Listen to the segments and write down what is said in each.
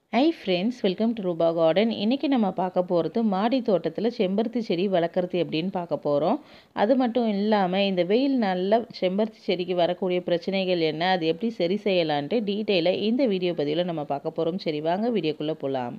high friends welcome to Rupa garden இன்றைக்கி நம்ம பார்க்க போகிறது மாடி தோட்டத்தில் செம்பருத்தி செடி வளர்க்குறது எப்படின்னு பார்க்க போகிறோம் அது மட்டும் இல்லாமல் இந்த வெயில் நல்ல செம்பருத்தி செடிக்கு வரக்கூடிய பிரச்சனைகள் என்ன அது எப்படி சரி செய்யலான்ட்டு டீட்டெயிலாக இந்த வீடியோ பதிவில் நம்ம பார்க்க போகிறோம் சரி வாங்க வீடியோக்குள்ளே போகலாம்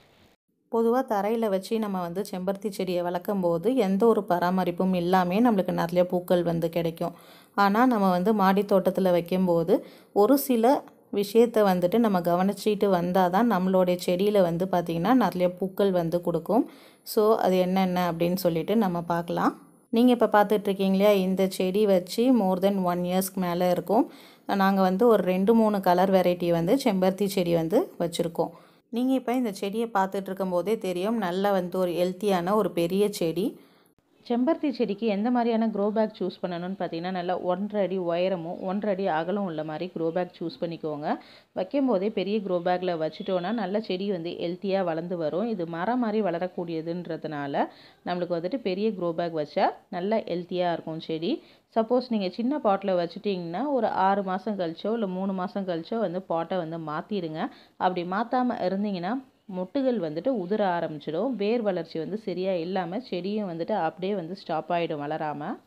பொதுவாக தரையில் வச்சு நம்ம வந்து செம்பருத்தி செடியை வளர்க்கும் போது எந்த ஒரு பராமரிப்பும் இல்லாமல் நம்மளுக்கு நிறைய பூக்கள் வந்து கிடைக்கும் ஆனால் நம்ம வந்து மாடி தோட்டத்தில் வைக்கும்போது ஒரு சில விஷயத்தை வந்துட்டு நம்ம கவனிச்சிட்டு வந்தால் தான் நம்மளுடைய செடியில் வந்து பார்த்திங்கன்னா நிறைய பூக்கள் வந்து கொடுக்கும் ஸோ அது என்னென்ன அப்படின்னு சொல்லிட்டு நம்ம பார்க்கலாம் நீங்கள் இப்போ பார்த்துட்ருக்கீங்க இல்லையா இந்த செடி வச்சு மோர் தென் ஒன் இயர்ஸ்க்கு மேலே இருக்கும் நாங்கள் வந்து ஒரு ரெண்டு மூணு கலர் வெரைட்டி வந்து செம்பருத்தி செடி வந்து வச்சுருக்கோம் நீங்கள் இப்போ இந்த செடியை பார்த்துட்டு இருக்கும்போதே தெரியும் நல்ல வந்து ஒரு ஹெல்த்தியான ஒரு பெரிய செடி செம்பருத்தி செடிக்கு எந்த மாதிரியான க்ரோ பேக் சூஸ் பண்ணணும்னு பார்த்தீங்கன்னா நல்லா ஒன்றரை அடி உயரமும் ஒன்றரை அடி அகலம் உள்ள மாதிரி க்ரோ பேக் சூஸ் பண்ணிக்கோங்க வைக்கும் போதே பெரிய க்ரோ பேக்கில் வச்சுட்டோன்னா நல்ல செடி வந்து ஹெல்த்தியாக வளர்ந்து வரும் இது மரம் மாதிரி வளரக்கூடியதுன்றதுனால நம்மளுக்கு வந்துட்டு பெரிய க்ரோ பேக் வச்சா நல்லா ஹெல்த்தியாக இருக்கும் செடி சப்போஸ் நீங்கள் சின்ன பாட்டில் வச்சுட்டிங்கன்னா ஒரு ஆறு மாதம் கழிச்சோ இல்லை மூணு மாதம் கழிச்சோ வந்து பாட்டை வந்து மாற்றிடுங்க அப்படி மாற்றாமல் இருந்தீங்கன்னா மொட்டுகள் வந்துட்டு உதிர ஆரம்பிச்சிடும் வேர் வளர்ச்சி வந்து சரியாக இல்லாமல் செடியும் வந்துட்டு அப்படியே வந்து ஸ்டாப் ஆகிடும் வளராமல்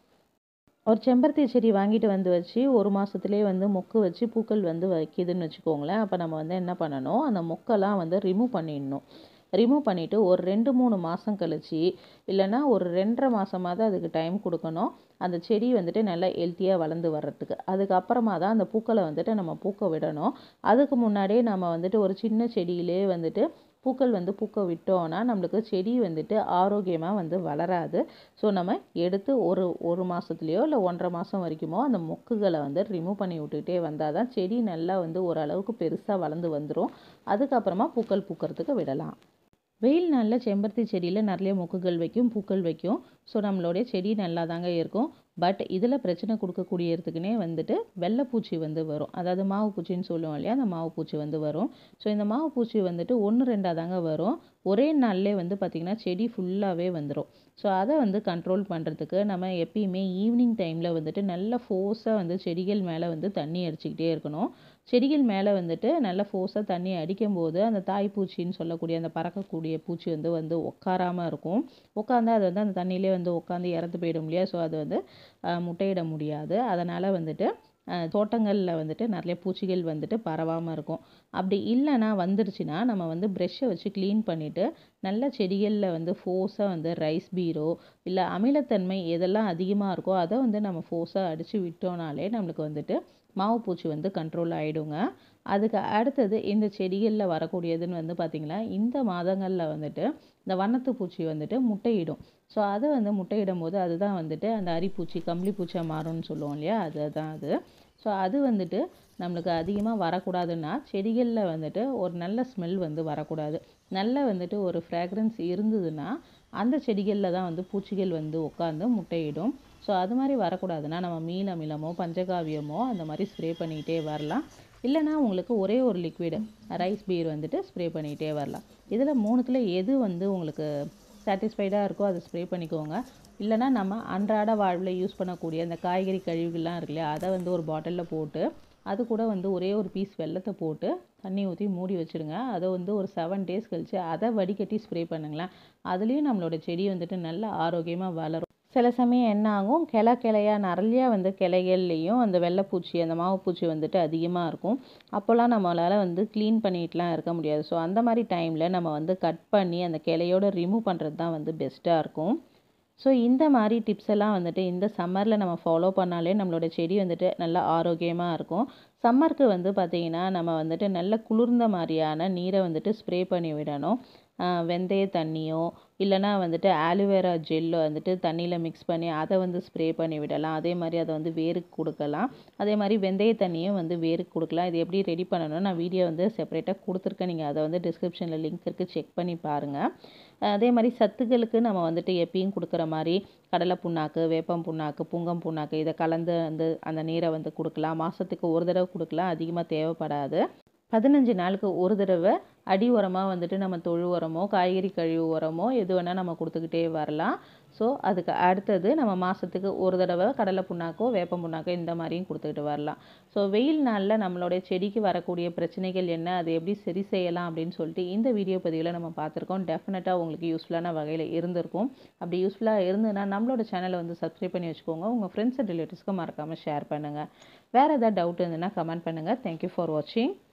ஒரு செம்பருத்தி செடி வாங்கிட்டு வந்து வச்சு ஒரு மாதத்துலேயே வந்து மொக்கு வச்சு பூக்கள் வந்து வைக்கிதுன்னு வச்சுக்கோங்களேன் அப்போ நம்ம வந்து என்ன பண்ணணும் அந்த மொக்கெல்லாம் வந்து ரிமூவ் பண்ணிடணும் ரிமூவ் பண்ணிவிட்டு ஒரு ரெண்டு மூணு மாதம் கழிச்சு இல்லைன்னா ஒரு ரெண்டரை மாதமாவது அதுக்கு டைம் கொடுக்கணும் அந்த செடி வந்துட்டு நல்லா ஹெல்த்தியாக வளர்ந்து வர்றதுக்கு அதுக்கப்புறமா தான் அந்த பூக்களை வந்துட்டு நம்ம பூக்க விடணும் அதுக்கு முன்னாடியே நம்ம வந்துட்டு ஒரு சின்ன செடியிலே வந்துட்டு பூக்கள் வந்து பூக்க விட்டோன்னா நம்மளுக்கு செடி வந்துட்டு ஆரோக்கியமாக வந்து வளராது ஸோ நம்ம எடுத்து ஒரு ஒரு மாதத்துலேயோ இல்லை ஒன்றரை மாதம் வரைக்குமோ அந்த மொக்குகளை வந்து ரிமூவ் பண்ணி விட்டுக்கிட்டே வந்தால் தான் செடி நல்லா வந்து ஓரளவுக்கு பெருசாக வளர்ந்து வந்துடும் அதுக்கப்புறமா பூக்கள் பூக்கிறதுக்கு விடலாம் வெயில் நாளில் செம்பருத்தி செடியில் நிறைய மொக்குகள் வைக்கும் பூக்கள் வைக்கும் ஸோ நம்மளுடைய செடி நல்லா தாங்க இருக்கும் பட் இதில் பிரச்சனை கொடுக்கக்கூடியதுக்குனே வந்துட்டு வெள்ளைப்பூச்சி வந்து வரும் அதாவது மாவு பூச்சின்னு சொல்லுவோம் இல்லையா அந்த மாவு பூச்சி வந்து வரும் ஸோ இந்த மாவு பூச்சி வந்துட்டு ஒன்று ரெண்டாக தாங்க வரும் ஒரே நாள்லே வந்து பார்த்திங்கன்னா செடி ஃபுல்லாகவே வந்துடும் ஸோ அதை வந்து கண்ட்ரோல் பண்ணுறதுக்கு நம்ம எப்பயுமே ஈவினிங் டைமில் வந்துட்டு நல்ல ஃபோர்ஸாக வந்து செடிகள் மேலே வந்து தண்ணி அடிச்சுக்கிட்டே இருக்கணும் செடிகள் மேலே வந்துட்டு நல்ல ஃபோர்ஸாக தண்ணி அடிக்கும்போது அந்த தாய்ப்பூச்சின்னு சொல்லக்கூடிய அந்த பறக்கக்கூடிய பூச்சி வந்து வந்து உட்காராமல் இருக்கும் உட்காந்து அது வந்து அந்த தண்ணியிலே வந்து உட்காந்து இறந்து போயிடும் இல்லையா ஸோ அது வந்து முட்டையிட முடியாது அதனால் வந்துட்டு தோட்டங்களில் வந்துட்டு நிறைய பூச்சிகள் வந்துட்டு பரவாமல் இருக்கும் அப்படி இல்லைன்னா வந்துருச்சுன்னா நம்ம வந்து ப்ரெஷ்ஷை வச்சு க்ளீன் பண்ணிவிட்டு நல்ல செடிகளில் வந்து ஃபோர்ஸாக வந்து ரைஸ் பீரோ இல்லை அமிலத்தன்மை எதெல்லாம் அதிகமாக இருக்கோ அதை வந்து நம்ம ஃபோர்ஸாக அடித்து விட்டோனாலே நம்மளுக்கு வந்துட்டு மாவு பூச்சி வந்து கண்ட்ரோல் ஆகிடுங்க அதுக்கு அடுத்தது இந்த செடிகளில் வரக்கூடியதுன்னு வந்து பார்த்திங்கன்னா இந்த மாதங்களில் வந்துட்டு இந்த வண்ணத்து பூச்சி வந்துட்டு முட்டையிடும் ஸோ அது வந்து முட்டையிடும் போது அதுதான் வந்துட்டு அந்த அரிப்பூச்சி கம்பளி பூச்சியாக மாறும்னு சொல்லுவோம் இல்லையா அதுதான் அது ஸோ அது வந்துட்டு நம்மளுக்கு அதிகமாக வரக்கூடாதுன்னா செடிகளில் வந்துட்டு ஒரு நல்ல ஸ்மெல் வந்து வரக்கூடாது நல்ல வந்துட்டு ஒரு ஃப்ராக்ரன்ஸ் இருந்ததுன்னா அந்த செடிகளில் தான் வந்து பூச்சிகள் வந்து உட்காந்து முட்டையிடும் ஸோ அது மாதிரி வரக்கூடாதுன்னா நம்ம மீன் அமிலமோ பஞ்சகாவியமோ அந்த மாதிரி ஸ்ப்ரே பண்ணிக்கிட்டே வரலாம் இல்லைனா உங்களுக்கு ஒரே ஒரு லிக்விடு ரைஸ் பீர் வந்துட்டு ஸ்ப்ரே பண்ணிகிட்டே வரலாம் இதில் மூணுத்தில் எது வந்து உங்களுக்கு சாட்டிஸ்ஃபைடாக இருக்கோ அதை ஸ்ப்ரே பண்ணிக்கோங்க இல்லைனா நம்ம அன்றாட வாழ்வில் யூஸ் பண்ணக்கூடிய அந்த காய்கறி கழிவுகள்லாம் இருக்கு இல்லையா அதை வந்து ஒரு பாட்டிலில் போட்டு அது கூட வந்து ஒரே ஒரு பீஸ் வெள்ளத்தை போட்டு தண்ணி ஊற்றி மூடி வச்சுருங்க அதை வந்து ஒரு செவன் டேஸ் கழித்து அதை வடிகட்டி ஸ்ப்ரே பண்ணுங்களேன் அதுலேயும் நம்மளோட செடி வந்துட்டு நல்ல ஆரோக்கியமாக வளரும் சில சமயம் என்ன ஆகும் கிளை கிளையாக நிறையா வந்து கிளைகள்லேயும் அந்த வெள்ளைப்பூச்சி அந்த மாவுப்பூச்சி வந்துட்டு அதிகமாக இருக்கும் அப்போல்லாம் நம்மளால் வந்து க்ளீன் பண்ணிட்டுலாம் இருக்க முடியாது ஸோ அந்த மாதிரி டைமில் நம்ம வந்து கட் பண்ணி அந்த கிளையோட ரிமூவ் பண்ணுறது தான் வந்து பெஸ்ட்டாக இருக்கும் ஸோ இந்த மாதிரி டிப்ஸ் எல்லாம் வந்துட்டு இந்த சம்மரில் நம்ம ஃபாலோ பண்ணாலே நம்மளோட செடி வந்துட்டு நல்லா ஆரோக்கியமாக இருக்கும் சம்மருக்கு வந்து பார்த்திங்கன்னா நம்ம வந்துட்டு நல்ல குளிர்ந்த மாதிரியான நீரை வந்துட்டு ஸ்ப்ரே பண்ணி விடணும் வெந்தய தண்ணியோ இல்லைனா வந்துட்டு ஆலோவேரா ஜெல்லோ வந்துட்டு தண்ணியில் மிக்ஸ் பண்ணி அதை வந்து ஸ்ப்ரே பண்ணி விடலாம் அதே மாதிரி அதை வந்து வேருக்கு கொடுக்கலாம் அதே மாதிரி வெந்தய தண்ணியும் வந்து வேருக்கு கொடுக்கலாம் இது எப்படி ரெடி பண்ணணும் நான் வீடியோ வந்து செப்பரேட்டாக கொடுத்துருக்கேன் நீங்கள் அதை வந்து டிஸ்கிரிப்ஷனில் லிங்க் இருக்குது செக் பண்ணி பாருங்கள் அதே மாதிரி சத்துக்களுக்கு நம்ம வந்துட்டு எப்பயும் கொடுக்குற மாதிரி கடலை புண்ணாக்கு வேப்பம் புண்ணாக்கு புங்கம் புண்ணாக்கு இதை கலந்து வந்து அந்த நீரை வந்து கொடுக்கலாம் மாதத்துக்கு ஒரு தடவை கொடுக்கலாம் அதிகமாக தேவைப்படாது பதினஞ்சு நாளுக்கு ஒரு தடவை அடி உரமாக வந்துட்டு நம்ம தொழு உரமோ காய்கறி கழிவு உரமோ எது வேணால் நம்ம கொடுத்துக்கிட்டே வரலாம் ஸோ அதுக்கு அடுத்தது நம்ம மாதத்துக்கு ஒரு தடவை கடலை புண்ணாக்கோ வேப்ப புண்ணாக்கோ இந்த மாதிரியும் கொடுத்துக்கிட்டு வரலாம் ஸோ வெயில் நாளில் நம்மளுடைய செடிக்கு வரக்கூடிய பிரச்சனைகள் என்ன அதை எப்படி சரி செய்யலாம் அப்படின்னு சொல்லிட்டு இந்த வீடியோ பதிவில் நம்ம பார்த்துருக்கோம் டெஃபினட்டாக உங்களுக்கு யூஸ்ஃபுல்லான வகையில் இருந்திருக்கும் அப்படி யூஸ்ஃபுல்லாக இருந்ததுன்னா நம்மளோட சேனலை வந்து சப்ஸ்கிரைப் பண்ணி வச்சுக்கோங்க உங்கள் ஃப்ரெண்ட்ஸ் அண்ட் ரிலேட்டிவ்ஸ்க்கு மறக்காமல் ஷேர் பண்ணுங்கள் வேறு ஏதாவது டவுட் இருந்ததுன்னா கமெண்ட் பண்ணுங்கள் தேங்க்யூ ஃபார் வாட்சிங்